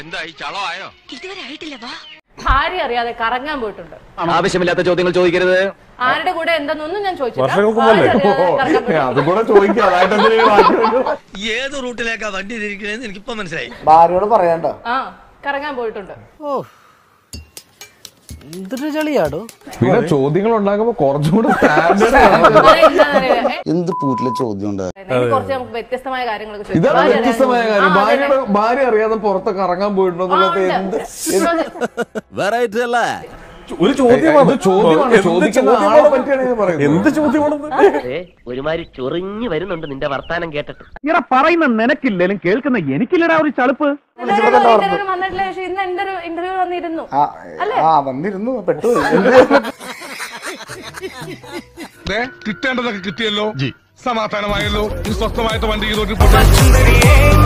എന്തായി ചളമായോ ഇതുവരെ ആയിട്ടില്ല വാ ഭാര്യ അറിയാതെ കറങ്ങാൻ പോയിട്ടുണ്ട് ആവശ്യമില്ലാത്ത ചോദ്യങ്ങൾ ചോദിക്കരുത് ആരുടെ കൂടെ എന്തെന്നൊന്നും ഞാൻ ചോദിച്ചില്ല വർഷങ്ങൾക്ക് ഭാര്യ മുമ്പല്ലേ അറിയാതെ കറങ്ങാൻ പോയിട്ടുണ്ട്. അതും കൂടെ ചോദിക്കാം അതായിട്ട് എന്തിനാ ഈ വാക്ക് വെക്കുന്നത്? ഏത് റൂട്ടിലേക്കാ വണ്ടി തിരിക്കണേന്ന് എനിക്കിപ്പോ മനസ്സിലായി ഭാര്യയോട് പറയണ്ട ആ കറങ്ങാൻ പോയിട്ടുണ്ട് എന്തൊരു ചളിയാടോ പിന്നെ ചോദ്യങ്ങൾ ഉണ്ടാക്കുമ്പോ കുറച്ചും കൂടെ സ്റ്റാൻഡേർഡ് അതെന്താന്നറിയോ? ഏ, എന്ത് പൂട്ടിലെ ചോദ്യം ഉണ്ട് എനിക്ക് കുറച്ച് നമുക്ക് വ്യത്യസ്തമായ കാര്യങ്ങളൊക്കെ ചോദിക്കാം. ഇതാണ് ഭാര്യ വ്യത്യസ്തമായ അറിയാതെ- കാര്യം ആ, അതെ, ഭാര്യയുടെ ഭാര്യ അറിയാതെ പുറത്ത് കറങ്ങാൻ പോയിട്ടുണ്ടോ ആ, എന്നുള്ളത് ഉണ്ട്. എന്ത് വെറൈറ്റി അല്ലേ ഒരു ചോദ്യമാണ് ഇത് ചോദ്യമാണ് എന്ത് ചോദിക്കുന്ന ചോദ്യമാണ് ആളെ പറ്റിയാണ് ഞാൻ പറയുന്നത് എന്ത് ചോദ്യമാണെന്ന് ഒരുമാതിരി ചൊറിഞ്ഞു വരുന്നുണ്ട് നിന്റെ വർത്താനം കേട്ടിട്ട് ഇങ്ങനെ പറയുന്ന നിനക്കില്ലേലും കേൾക്കുന്ന എനിക്കില്ലടാ ഒരു ചളുപ്പ് ഇതുവരെ ഒരു ഇന്റർവ്യൂവിന് വന്നിട്ടില്ല പക്ഷെ ഇന്ന് എന്റെ ഒരു ഇന്റർവ്യൂ വന്നിരുന്നു ആ ആ വന്നിരുന്നു പെട്ടുപോയി കിട്ടേണ്ടതൊക്കെ കിട്ടിയല്ലോ സമാധാനമായല്ലോ ഇനി സ്വസ്ഥമായിട്ട് വണ്ടി ചെയ്തോട്ട്